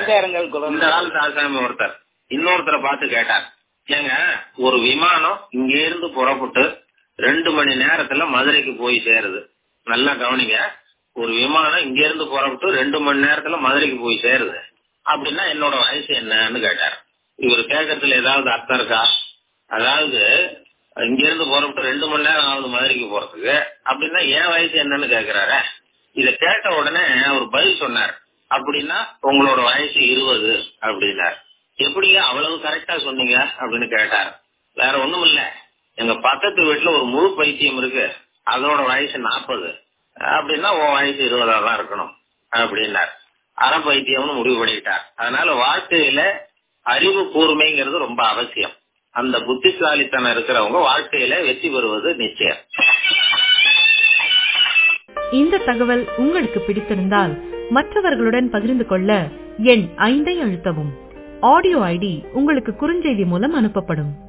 ஆச்சாரங்கள் இந்த குழந்தை காலத்து ஆசாமி ஒருத்தர் இன்னொருத்தரை பார்த்து கேட்டார் ஏங்க ஒரு விமானம் இங்க இருந்து புறப்பட்டு ரெண்டு மணி நேரத்துல மதுரைக்கு போய் சேருது நல்லா கவனிங்க ஒரு விமானம் இங்க இருந்து புறப்பட்டு ரெண்டு மணி நேரத்துல மதுரைக்கு போய் சேருது அப்படின்னா என்னோட வயசு என்னன்னு கேட்டார் இவர் கேட்கறதுல ஏதாவது அர்த்தம் இருக்கா அதாவது இங்க இருந்து புறப்பட்டு ரெண்டு மணி நேரம் ஆகுது மதுரைக்கு போறதுக்கு அப்படின்னா என் வயசு என்னன்னு கேக்குறாரு இத கேட்ட உடனே அவர் பதில் சொன்னார் அப்படின்னா உங்களோட வயசு இருபது அப்படின்னார் எப்படிங்க அவ்வளவு கரெக்டா சொன்னீங்க அப்படின்னு கேட்டார் வேற ஒண்ணும் இல்ல எங்க பக்கத்து வீட்டுல ஒரு முழு பைத்தியம் இருக்கு அதோட வயசு நாற்பது அப்படின்னா உன் வயசு இருபதா தான் இருக்கணும் அப்படின்னார் அரை பைத்தியம்னு முடிவு பண்ணிட்டார் அதனால வாழ்க்கையில அறிவு கூர்மைங்கிறது ரொம்ப அவசியம் அந்த புத்திசாலித்தனம் இருக்கிறவங்க வாழ்க்கையில வெற்றி பெறுவது நிச்சயம் இந்த தகவல் உங்களுக்கு பிடித்திருந்தால் மற்றவர்களுடன் பகிர்ந்து கொள்ள எண் ஐந்தை அழுத்தவும் ஆடியோ ஐடி உங்களுக்கு குறுஞ்செய்தி மூலம் அனுப்பப்படும்